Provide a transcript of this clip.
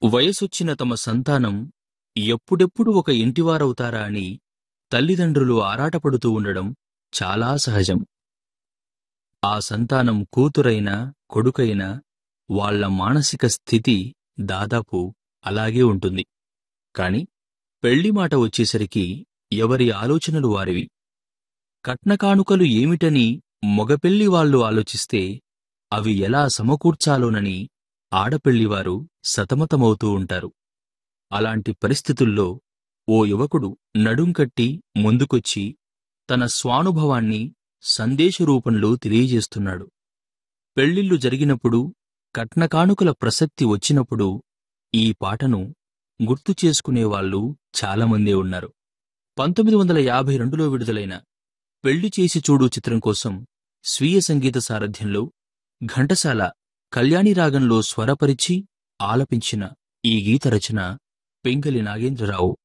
వయసొచ్చిన తమ సంతానం ఎప్పుడెప్పుడు ఒక ఇంటివారవుతారా అని తల్లిదండ్రులు ఆరాటపడుతూ ఉండడం చాలా సహజం ఆ సంతానం కూతురైనా కొడుకైనా వాళ్ళ మానసిక స్థితి దాదాపు అలాగే ఉంటుంది కాని పెళ్లి మాట వచ్చేసరికి ఎవరి ఆలోచనలు వారివి కట్నకానుకలు ఏమిటని మొగపెళ్లి వాళ్ళు ఆలోచిస్తే అవి ఎలా సమకూర్చాలోనని ఆడపెళ్లివారు సతమతమవుతూ ఉంటారు అలాంటి పరిస్థితుల్లో ఓ యువకుడు నడుంకట్టి ముందుకొచ్చి తన స్వానుభవాన్ని సందేశరూపంలో తెలియజేస్తున్నాడు పెళ్లిళ్లు జరిగినప్పుడు కట్నకానుకల ప్రసక్తి వచ్చినప్పుడు ఈ పాటను గుర్తు చేసుకునేవాళ్లు చాలామందే ఉన్నారు పంతొమ్మిది వందల యాభై రెండులో విడుదలైన పెళ్లి చేసి చూడు చిత్రం కోసం స్వీయ సంగీత సారథ్యంలో ఘంటసాల కళ్యాణి రాగంలో స్వరపరిచి ఆలపించిన ఈ గీత రచన పెంగలి నాగేంద్రరావు